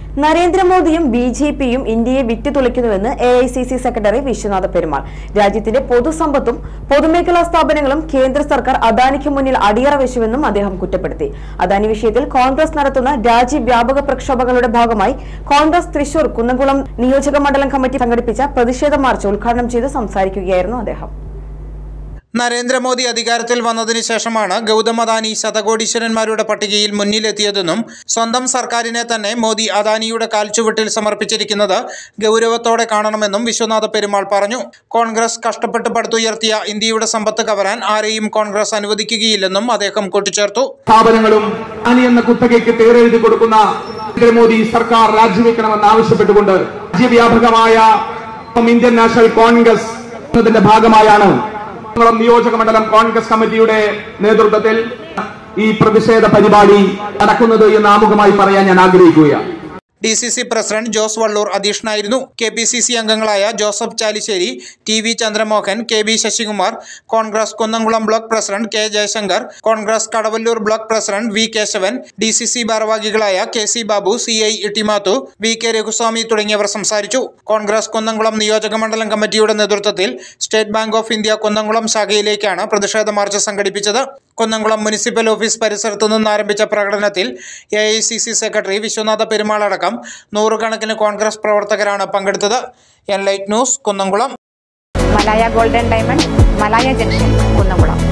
നരേന്ദ്രമോദിയും B J പിയും ഇന്ത്യയെ വിറ്റുതുളയ്ക്കുന്നുവെന്ന് A I C C secretary Viswanatha Perumal രാജ്യത്തിന്റെ പൊതുസമ്പത്തും പൊതുമേഖലാ സ്ഥാപനങ്ങളും കേന്ദ്ര സർക്കാർ അദാനിക്ക് മുന്നിൽ അടിയറ വെച്ചുവെന്നും അദ്ദേഹം കുറ്റപ്പെടുത്തി അദാനി വിഷയത്തിൽ കോൺഗ്രസ് നടത്തുന്ന രാജ്യവ്യാപക പ്രക്ഷോഭങ്ങളുടെ ഭാഗമായി കോൺഗ്രസ് തൃശൂർ കുന്നംകുളം നിയോജക മണ്ഡലം കമ്മിറ്റി സംഘടിപ്പിച്ച പ്രതിഷേധ മാർച്ച് ഉദ്ഘാടനം ചെയ്ത് സംസാരിക്കുകയായിരുന്നു അദ്ദേഹം നരേന്ദ്രമോദി അധികാരത്തിൽ വന്നതിന് ശേഷമാണ് ഗൗതം അദാനി ശതകോടീശ്വരന്മാരുടെ പട്ടികയിൽ മുന്നിലെത്തിയതെന്നും സ്വന്തം സർക്കാരിനെ തന്നെ മോദി അദാനിയുടെ കാൽച്ചുവട്ടിൽ സമർപ്പിച്ചിരിക്കുന്നത് ഗൗരവത്തോടെ കാണണമെന്നും വിശ്വനാഥ പെരുമാൾ പറഞ്ഞു കോൺഗ്രസ് കഷ്ടപ്പെട്ട് പടുത്തുയർത്തിയ ഇന്ത്യയുടെ സമ്പത്ത് കവരാൻ ആരെയും കോൺഗ്രസ് അനുവദിക്കുകയില്ലെന്നും അദ്ദേഹം കൂട്ടിച്ചേർത്തു സ്ഥാപനങ്ങളും അനി എന്ന കുത്തകയ്ക്ക് പേരെഴുതി കൊടുക്കുന്ന നരേന്ദ്രമോദി സർക്കാർ രാജിവെക്കണമെന്ന് ആവശ്യപ്പെട്ടുകൊണ്ട് രാജ്യവ്യാപകമായ ഇന്ത്യൻ നാഷണൽ കോൺഗ്രസ് എന്നതിന്റെ ഭാഗമായാണ് കുന്നംകുളം നിയോജക മണ്ഡലം കോൺഗ്രസ് കമ്മിറ്റിയുടെ നേതൃത്വത്തിൽ ഈ പ്രതിഷേധ പരിപാടി നടക്കുന്നത് എന്ന് ആമുഖമായി പറയാൻ ഞാൻ ആഗ്രഹിക്കുകയാണ് D C C president Jose Valloor അധ്യക്ഷനായിരുന്നു കെ പി സി സി അംഗങ്ങളായ Joseph Chalissery T V Chandramohan K B Sasikumar Congress Kunnamkulam block president K Jayashankar Congress Kadavallur block president V Kesavan D C C ഭാരവാഹികളായ K C Babu C I Ittimathu V K Raghuswamy തുടങ്ങിയവർ സംസാരിച്ചു കോൺഗ്രസ് കുന്നംകുളം നിയോജക മണ്ഡലം കമ്മിറ്റിയുടെ നേതൃത്വത്തിൽ state bank of India Kunnamkulam ശാഖയിലേക്കാണ് പ്രതിഷേധ മാർച്ച് സംഘടിപ്പിച്ചത് കുന്നംകുളം മുനിസിപ്പൽ ഓഫീസ് പരിസരത്തു നിന്ന് ആരംഭിച്ച പ്രകടനത്തിൽ A I C C secretary Viswanatha Perumal അടക്കം നൂറുകണക്കിന് കോൺഗ്രസ് പ്രവർത്തകരാണ് പങ്കെടുത്തത് enlight news Kunnamkulam Malaya golden diamond Malaya junction Kunnamkulam